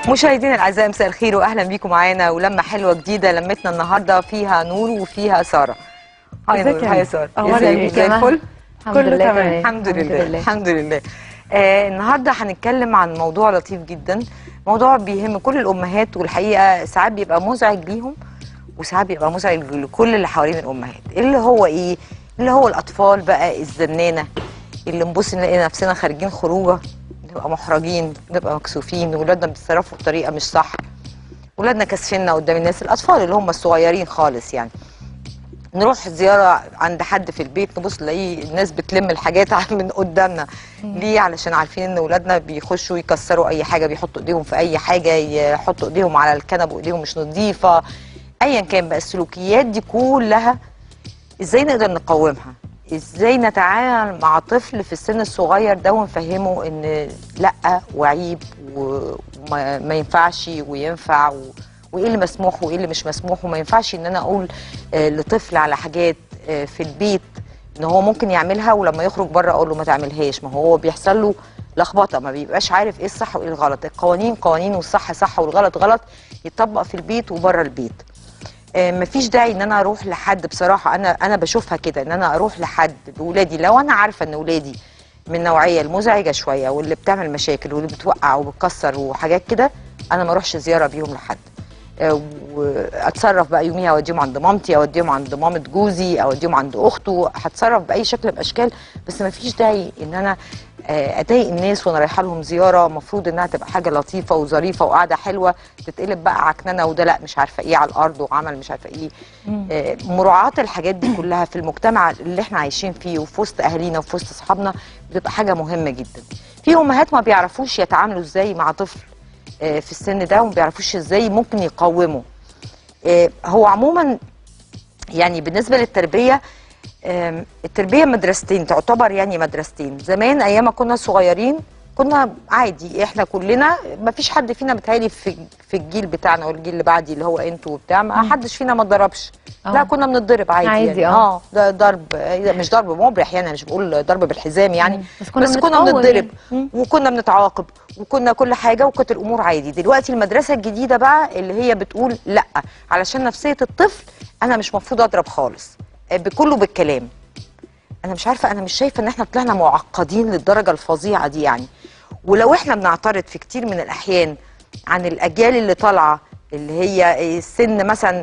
مشاهدينا الاعزاء مساء الخير واهلا بيكم معانا ولمه حلوه جديده لمتنا النهارده فيها نور وفيها ساره هاي ازيك نور يا هاي نور؟ ساره أخبارك ازيك إيه؟ زي الفل الحمد كله لله تمام. الحمد لله الحمد لله آه النهارده هنتكلم عن موضوع لطيف جدا موضوع بيهم كل الامهات والحقيقه ساعات بيبقى مزعج ليهم وساعات بيبقى مزعج لكل اللي حوالين الامهات اللي هو ايه اللي هو الاطفال بقى الزنانه اللي نبص نلاقي نفسنا خارجين خروجه نبقى محرجين نبقى مكسوفين ولادنا بيتصرفوا بطريقه مش صح ولادنا كاسفيننا قدام الناس الاطفال اللي هم الصغيرين خالص يعني نروح زياره عند حد في البيت نبص نلاقي الناس بتلم الحاجات من قدامنا ليه علشان عارفين ان اولادنا بيخشوا يكسروا اي حاجه بيحطوا ايديهم في اي حاجه يحطوا ايديهم على الكنب وايديهم مش نظيفه ايا كان بقى السلوكيات دي كلها ازاي نقدر نقاومها ازاي نتعامل مع طفل في السن الصغير ده ونفهمه ان لا وعيب و- وما ما ينفعش وينفع و... وايه اللي مسموح وايه اللي مش مسموح وما ينفعش ان انا اقول آه، لطفل على حاجات آه، في البيت ان هو ممكن يعملها ولما يخرج بره اقول له ما تعملهاش ما هو بيحصل له لخبطه ما بيبقاش عارف ايه الصح وايه الغلط القوانين قوانين والصح صح والغلط غلط يطبق في البيت وبره البيت آه، مفيش داعي ان انا اروح لحد بصراحه انا انا بشوفها كده ان انا اروح لحد بولادي لو انا عارفه ان ولادي من النوعيه المزعجه شويه واللي بتعمل مشاكل واللي بتوقع وبتكسر وحاجات كده انا ما اروحش زياره بيهم لحد آه، واتصرف بقى يوميها اوديهم عند مامتي اوديهم عند مامه جوزي اوديهم عند اخته هتصرف باي شكل من الاشكال بس ما فيش داعي ان انا آه، اضايق الناس وانا رايحه لهم زياره المفروض انها تبقى حاجه لطيفه وظريفه وقاعده حلوه تتقلب بقى عكننه وده لا مش عارفه ايه على الارض وعمل مش عارفه ايه آه، مراعاه الحاجات دي كلها في المجتمع اللي احنا عايشين فيه وفي وسط اهالينا وفي وسط اصحابنا بتبقى حاجه مهمه جدا في امهات ما بيعرفوش يتعاملوا ازاي مع طفل آه، في السن ده وما بيعرفوش ازاي ممكن يقاوموا آه، هو عموما يعني بالنسبه للتربيه آم، التربيه مدرستين تعتبر يعني مدرستين زمان ايام ما كنا صغيرين كنا عادي احنا كلنا ما فيش حد فينا بيتهيألي في في الجيل بتاعنا والجيل اللي بعدي اللي هو انتوا وبتاع ما حدش فينا ما اتضربش آه. لا كنا بنتضرب عادي, عادي، يعني. آه. اه ده ضرب آه، مش ضرب مبرح يعني أنا مش بقول ضرب بالحزام يعني مم. بس كنا بس كنا بنتقاوم بنتضرب يعني. مم. وكنا بنتعاقب وكنا كل حاجه وكانت الامور عادي دلوقتي المدرسه الجديده بقى اللي هي بتقول لا علشان نفسيه الطفل انا مش مفروض اضرب خالص آه، بكله بالكلام انا مش عارفه انا مش شايفه ان احنا طلعنا معقدين للدرجه الفظيعه دي يعني ولو احنا بنعترض في كتير من الاحيان عن الاجيال اللي طالعه اللي هي السن مثلا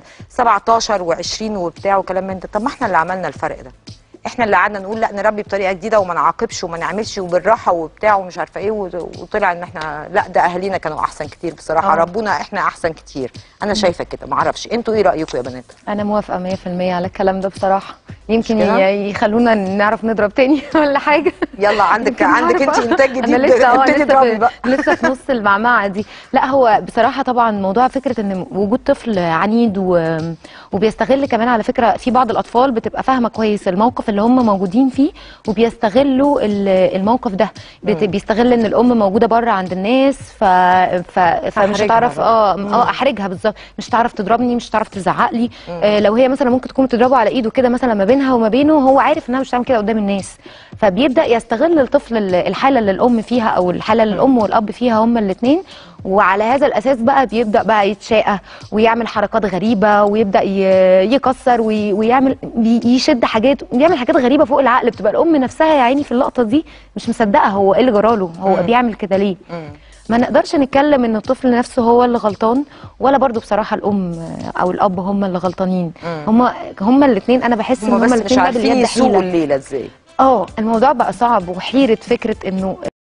17 و20 وبتاع وكلام من ده طب ما احنا اللي عملنا الفرق ده احنا اللي قعدنا نقول لا نربي بطريقه جديده وما نعاقبش وما نعملش وبالراحه وبتاع ومش عارفه ايه وط- وطلع ان احنا لا ده اهالينا كانوا احسن كتير بصراحه آه. ربونا احنا احسن كتير انا شايفه كده ما اعرفش انتوا ايه رايكم يا بنات انا موافقه 100% على الكلام ده بصراحه يمكن مش كده؟ ي- يخلونا نعرف نضرب تاني ولا حاجه يلا عندك يمكن عندك انت نعرف. انتاج جديد انا لسه اه ابتدي لسه اضربي في, بقى لسه في نص المعمعه دي لا هو بصراحه طبعا موضوع فكره ان وجود طفل عنيد و... وبيستغل كمان على فكره في بعض الاطفال بتبقى فاهمه كويس الموقف اللي هم موجودين فيه وبيستغلوا ال- الموقف ده بت... بيستغل ان الام موجوده بره عند الناس ف... ف... فمش أحرجها هتعرف بقى. اه اه احرجها بالظبط مش هتعرف تضربني مش هتعرف تزعق لي آه لو هي مثلا ممكن تكون بتضربه على ايده كده مثلا ما بينها وما بينه هو عارف انها مش هتعمل كده قدام الناس فبيبدا يستغل الطفل ال- الحاله اللي الام فيها او الحاله اللي الام والاب فيها هما الاثنين وعلى هذا الاساس بقى بيبدا بقى يتشاقى ويعمل حركات غريبه ويبدا ي- يكسر وي- ويعمل بي- يشد حاجات بيعمل حاجات غريبه فوق العقل بتبقى الام نفسها يا عيني في اللقطه دي مش مصدقه هو ايه اللي جراله هو بيعمل كده ليه ما نقدرش نتكلم ان الطفل نفسه هو اللي غلطان ولا برضو بصراحه الام او الاب هم اللي غلطانين هم هم الاثنين انا بحس ان هم هم بس مش الاثنين عارفين باليد يسوقوا حيله الليله ازاي اه الموضوع بقى صعب وحيره فكره انه